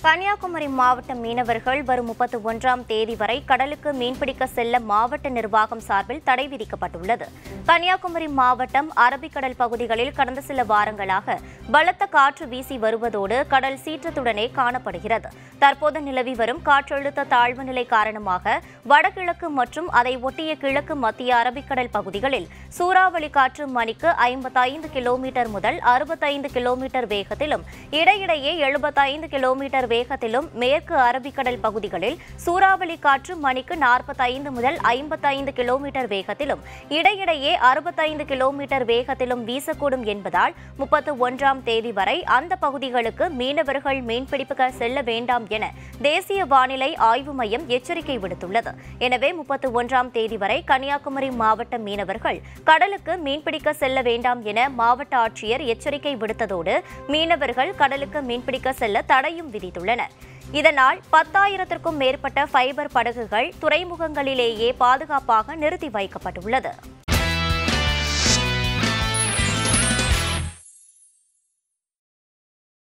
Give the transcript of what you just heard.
கன்னியாகுமரி மாவட்ட மீனவர்கள் வரும் முப்பத்தி ஒன்றாம் தேதி வரை கடலுக்கு மீன்பிடிக்க செல்ல மாவட்ட நிர்வாகம் சார்பில் தடை விதிக்கப்பட்டுள்ளது கன்னியாகுமரி மாவட்டம் அரபிக்கடல் பகுதிகளில் கடந்த சில வாரங்களாக பலத்த காற்று வீசி வருவதோடு கடல் சீற்றத்துடனே காணப்படுகிறது தற்போது நிலவி வரும் காற்றழுத்த தாழ்வு நிலை காரணமாக வடகிழக்கு மற்றும் அதை ஒட்டிய கிழக்கு மத்திய அரபிக்கடல் பகுதிகளில் சூறாவளி காற்று மணிக்கு ஐம்பத்தைந்து கிலோமீட்டர் முதல் அறுபத்தைந்து கிலோமீட்டர் வேகத்திலும் இடையிடையே எழுபத்தைந்து கிலோமீட்டர் வேகத்திலும் மேற்கு அரபிக்கடல் பகுதிகளில் சூறாவளி காற்று மணிக்கு நாற்பத்தைந்து முதல் ஐம்பத்தைந்து கிலோமீட்டர் வேகத்திலும் இடையிடையே அறுபத்தைந்து கிலோமீட்டர் வேகத்திலும் வீசக்கூடும் என்பதால் முப்பத்து ஒன்றாம் தேதி வரை அந்த பகுதிகளுக்கு மீனவர்கள் மீன்பிடிப்புக்கு செல்ல வேண்டாம் என தேசிய வானிலை ஆய்வு மையம் எச்சரிக்கை விடுத்துள்ளது எனவே முப்பத்து ஒன்றாம் தேதி வரை கன்னியாகுமரி மாவட்ட மீனவர்கள் கடலுக்கு மீன்பிடிக்க செல்ல வேண்டாம் என மாவட்ட ஆட்சியர் எச்சரிக்கை விடுத்ததோடு மீனவர்கள் கடலுக்கு மீன்பிடிக்க செல்ல தடையும் விதித்துள்ளனர் இதனால் பத்தாயிரத்திற்கும் மேற்பட்ட ஃபைபர் படகுகள் துறைமுகங்களிலேயே பாதுகாப்பாக நிறுத்தி வைக்கப்பட்டுள்ளது